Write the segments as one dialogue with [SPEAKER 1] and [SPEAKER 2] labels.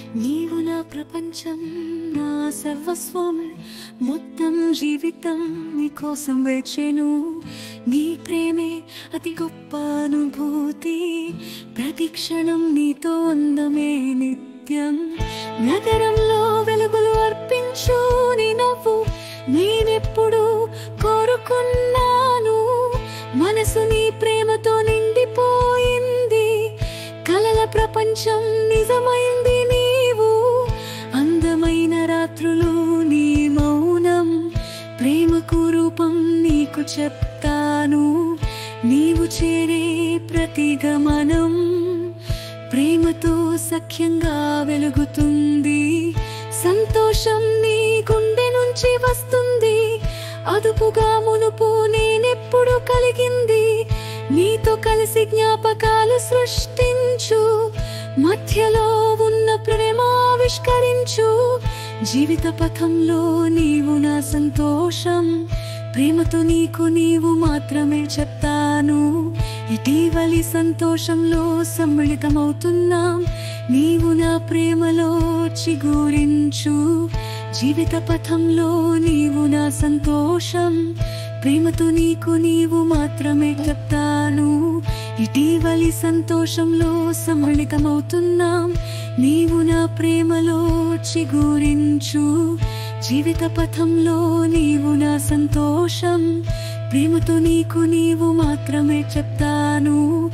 [SPEAKER 1] నీవు నా ప్రపంచం నా సర్వస్వం మొత్తం జీవితం నీ కోసం వేచేను నీ ప్రేమే అతి గొప్ప అనుభూతి ప్రతి క్షణం నీతో అందమే నిత్యం నగరంలో వెలుగులు అర్పించు నీ నవ్వు నేనెప్పుడు కోరుకున్నాను మనసు నీ ప్రేమతో నిండిపోయింది కలల ప్రపంచం నిజమైంది నీవు అందమైన రాత్రులు నీ మౌనం ప్రేమకు రూపం నీకు చెప్తాను నీవు చేరే ప్రతి గమనం ప్రేమతో సఖ్యంగా వెలుగుతుంది సంతోషం నీ గుండె నుంచి వస్తుంది అదుపుగా మునుపు నేనెప్పుడు కలిగింది నీతో కలిసి జ్ఞాపకాలు సృష్టించు మధ్యలో ఉన్న ప్రేమ ఆవిష్కరించు జీవిత పథంలో నీవు నా సంతోషం ప్రేమతో నీకు నీవు మాత్రమే చెప్తాను ఇటీవలి సంతోషంలో సమ్మిళితమవుతున్నాం నీవు నా ప్రేమలో చిగురించు జీవిత పథంలో నీవు నా సంతోషం ప్రేమతో నీకు నీవు మాత్రమే చెప్తాను ఇటీవలి సంతోషంలో సమ్మిళితమవుతున్నాం నీవు నా ప్రేమలో చిగురించు జీవిత పథంలో నీవు నా సంతోషం ప్రేమతో నీకు నీవు మాత్రమే చెప్తాను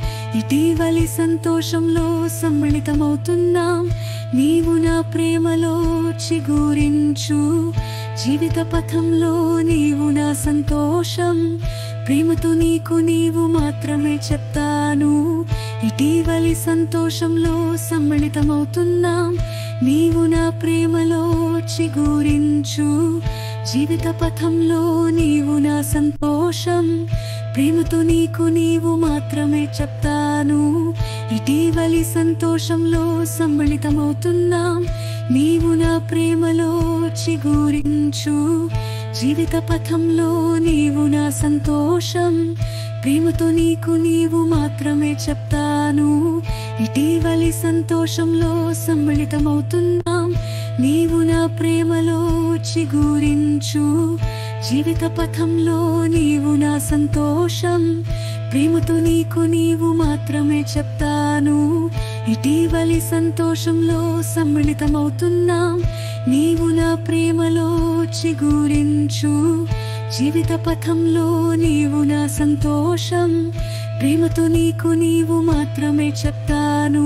[SPEAKER 1] ఇటీవలి సంతోషంలో సమ్మిళితమవుతున్నాం నీవు నా ప్రేమలో చిగురించు జీవిత పథంలో నీవు నా సంతోషం ప్రేమతో నీకు నీవు మాత్రమే చెప్తాను ఇటీవలి సంతోషంలో సమ్మిళితమవుతున్నాం నీవు నా ప్రేమలో చిగురించు జీవిత పథంలో నీవు నా సంతోషం ప్రేమతో నీకు నీవు మాత్రమే చెప్తాను ఇటీవలి సంతోషంలో సమ్మిళితమవుతున్నాం నీవు నా ప్రేమలో చిగురించు జీవిత పథంలో నీవు నా సంతోషం ప్రేమతో నీకు నీవు మాత్రమే చెప్తాను ఇటీవలి సంతోషంలో సమ్మిళితమవుతున్నాం నీవు నా ప్రేమలో చిగురించు జీవిత పథంలో నీవు నా సంతోషం ప్రేమతో నీకు నీవు మాత్రమే చెప్తాను ఇటీవలి సంతోషంలో సమ్మిళితమవుతున్నాం నీవు నా ప్రేమలో చిగురించు జీవిత పథంలో నీవు నా సంతోషం ప్రేమతో నీకు నీవు మాత్రమే చెప్తాను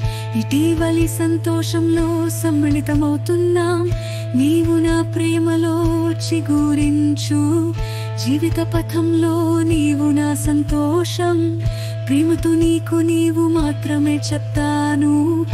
[SPEAKER 1] ఇటీవలి సంతోషంలో సమ్మిళితమవుతున్నాం నీవు నా ప్రేమలో చిగురించు జీవిత పథంలో నీవు నా సంతోషం ప్రేమతో నీకు నీవు మాత్రమే చెప్తాను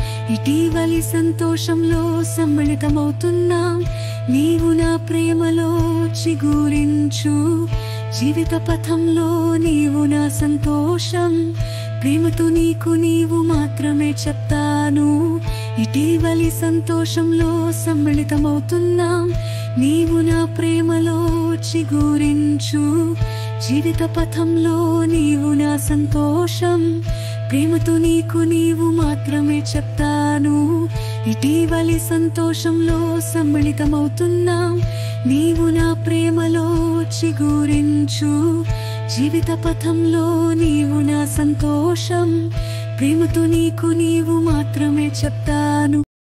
[SPEAKER 1] ఇటీవలి సంతోషంలో సమ్మిళితమవుతున్నాం నీవు నా ప్రేమలో చిగురించు జీవిత పథంలో నీవు నా సంతోషం ప్రేమతో నీకు నీవు మాత్రమే చెప్తాను ఇటీవలి సంతోషంలో సమ్మిళితమవుతున్నాం నీవు నా ప్రేమలో చిగురించు జీవిత పథంలో నీవు నా సంతోషం ప్రేమతో నీకు నీవు మాత్రమే చెప్తాను ఇటీవలి సంతోషంలో సమ్మిళితమవుతున్నాం నీవు నా ప్రేమలో చిగురించు జీవిత పథంలో నీవు నా సంతోషం ప్రేమతో నీకు నీవు మాత్రమే చెప్తాను